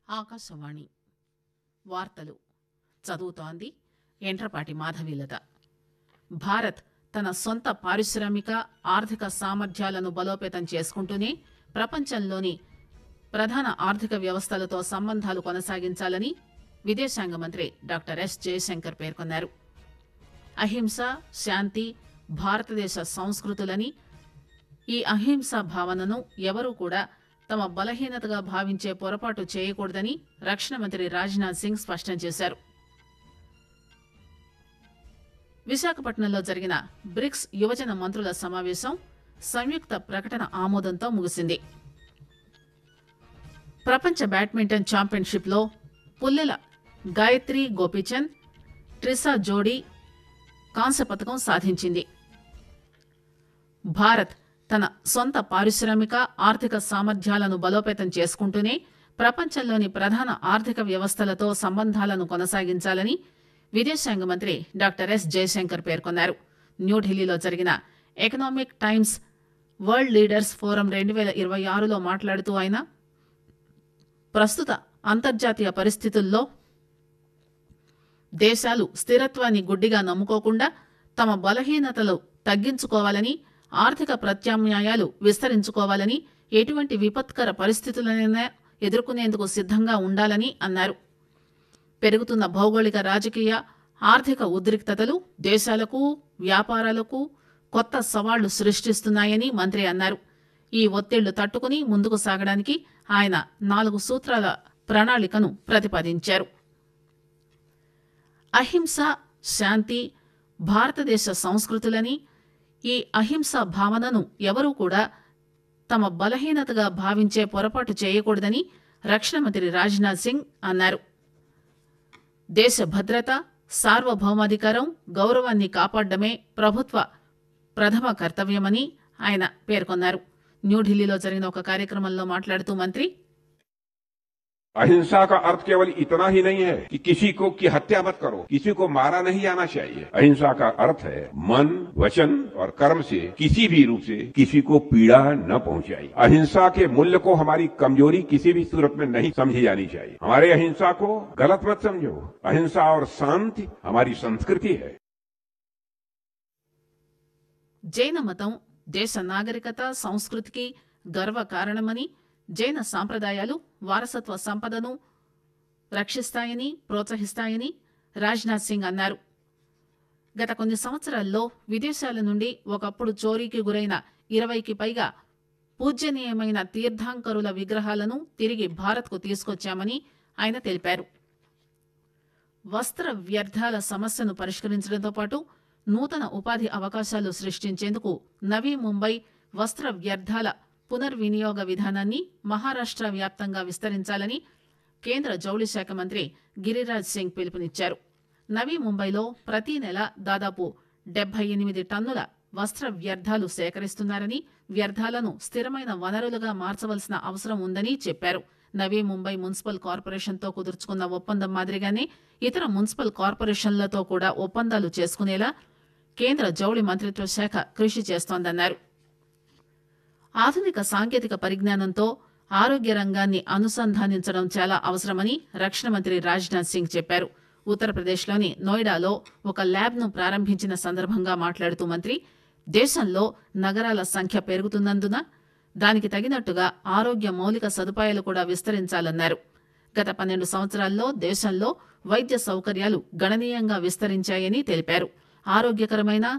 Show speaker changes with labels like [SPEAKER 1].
[SPEAKER 1] ఆకాశవాణి వార్తలు చదువుతోంది ఎంట్రపాటి మాధవీలత భారత్ తన సొంత పారిశ్రామిక ఆర్థిక సామర్థ్యాలను బలోపేతం చేసుకుంటూనే ప్రపంచంలోని ప్రధాన ఆర్థిక వ్యవస్థలతో సంబంధాలు కొనసాగించాలని విదేశాంగ మంత్రి డాక్టర్ ఎస్ జయశంకర్ పేర్కొన్నారు అహింస శాంతి భారతదేశ సంస్కృతులని ఈ అహింసా భావనను ఎవరూ కూడా తమ బలహీనతగా భావించే పొరపాటు చేయకూడదని రక్షణ మంత్రి రాజ్నాథ్ సింగ్ స్పష్టం చేశారు విశాఖపట్నంలో జరిగిన బ్రిక్స్ యువజన మంత్రుల సమావేశం సంయుక్త ప్రకటన ఆమోదంతో ముగిసింది ప్రపంచ బ్యాడ్మింటన్ ఛాంపియన్షిప్ లో పుల్లెల గాయత్రి గోపీచంద్ ట్రిసా జోడీ కాంస్య పథకం సాధించింది భారత్ తన సొంత పారిశ్రామిక ఆర్థిక సామర్థ్యాలను బలోపేతం చేసుకుంటూనే ప్రపంచంలోని ప్రధాన ఆర్థిక వ్యవస్థలతో సంబంధాలను కొనసాగించాలని విదేశాంగ మంత్రి డాక్టర్ ఎస్ జయశంకర్ పేర్కొన్నారు న్యూఢిల్లీలో జరిగిన Economic Times World Leaders Forum రెండు పేల ఇరవై ఆరులో మాట్లాడుతూ ఆయన ప్రస్తుత అంతర్జాతీయ పరిస్థితుల్లో దేశాలు స్థిరత్వాన్ని గుడ్డిగా నమ్ముకోకుండా తమ బలహీనతలు తగ్గించుకోవాలని ఆర్థిక ప్రత్యామ్నాయాలు విస్తరించుకోవాలని ఎటువంటి విపత్కర పరిస్థితులనైనా ఎదుర్కొనేందుకు సిద్ధంగా ఉండాలని అన్నారు పెరుగుతున్న భౌగోళిక రాజకీయ ఆర్థిక ఉద్రిక్తతలు దేశాలకు వ్యాపారాలకు కొత్త సవాళ్లు సృష్టిస్తున్నాయని మంత్రి అన్నారు ఈ ఒత్తిళ్లు తట్టుకుని ముందుకు సాగడానికి ఆయన నాలుగు సూత్రాల ప్రణాళికను ప్రతిపాదించారు అహింస శాంతి భారతదేశ సంస్కృతులని ఈ అహింసా భావనను ఎవరూ కూడా తమ బలహీనతగా భావించే పొరపాటు చేయకూడదని రక్షణ మంత్రి రాజ్నాథ్ సింగ్ అన్నారు దేశ భద్రత సార్వభౌమాధికారం గౌరవాన్ని కాపాడడమే ప్రభుత్వ ప్రథమ కర్తవ్యమని ఆయన పేర్కొన్నారు న్యూఢిల్లీలో జరిగిన ఒక కార్యక్రమంలో మాట్లాడుతూ మంత్రి
[SPEAKER 2] अहिंसा का अर्थ केवल इतना ही नहीं है कि किसी को की हत्या मत करो किसी को मारा नहीं जाना चाहिए अहिंसा का अर्थ है मन वचन और कर्म से किसी भी रूप से किसी को पीड़ा न पहुंचाई अहिंसा के मूल्य को हमारी कमजोरी किसी भी सूरत में नहीं समझी जानी चाहिए हमारे अहिंसा को गलत मत समझो अहिंसा और शांति हमारी संस्कृति है
[SPEAKER 1] జైన మతం దేశ నాగరికత సంస్కృతికి గర్వ కారణమని జైన సాంప్రదాయాలు వారసత్వ సంపదను రక్షిస్తాయని ప్రోత్సహిస్తాయని రాజ్నాథ్ సింగ్ అన్నారు గత కొన్ని సంవత్సరాల్లో విదేశాల నుండి ఒకప్పుడు చోరీకి గురైన ఇరవైకి పైగా పూజ్యనీయమైన తీర్థాంకరుల విగ్రహాలను తిరిగి భారత్కు తీసుకొచ్చామని ఆయన తెలిపారు వస్త్ర వ్యర్థాల సమస్యను పరిష్కరించడంతో పాటు నూతన ఉపాధి అవకాశాలు సృష్టించేందుకు నవీ ముంబై వస్త్ర వ్యర్థాల పునర్వినియోగ విధానాన్ని మహారాష్ట్ర వ్యాప్తంగా విస్తరించాలని కేంద్ర జౌళి శాఖ మంత్రి గిరిరాజ్ సింగ్ పిలుపునిచ్చారు నవీ ముంబైలో ప్రతి నెల దాదాపు డెబ్బై ఎనిమిది టన్నుల వస్త్ర వ్యర్థాలు సేకరిస్తున్నారని వ్యర్థాలను స్థిరమైన వనరులుగా మార్చవలసిన అవసరం ఉందని చెప్పారు నవీ ముంబై మున్సిపల్ కార్పొరేషన్తో కుదుర్చుకున్న ఒప్పందం మాదిరిగానే ఇతర మున్సిపల్ కార్పొరేషన్లతో కూడా ఒప్పందాలు చేసుకునేలా కేంద్ర జౌళి మంత్రిత్వ శాఖ కృషి చేస్తోందన్నారు ఆధునిక సాంకేతిక పరిజ్ఞానంతో ఆరోగ్య రంగాన్ని అనుసంధానించడం చాలా అవసరమని రక్షణ మంత్రి రాజ్నాథ్ సింగ్ చెప్పారు ఉత్తరప్రదేశ్లోని నోయిడాలో ఒక ల్యాబ్ను ప్రారంభించిన సందర్భంగా మాట్లాడుతూ మంత్రి దేశంలో నగరాల సంఖ్య పెరుగుతున్నందున దానికి తగినట్టుగా ఆరోగ్య మౌలిక సదుపాయాలు కూడా విస్తరించాలన్నారు గత పన్నెండు సంవత్సరాల్లో దేశంలో వైద్య సౌకర్యాలు గణనీయంగా విస్తరించాయని తెలిపారు ఆరోగ్యకరమైన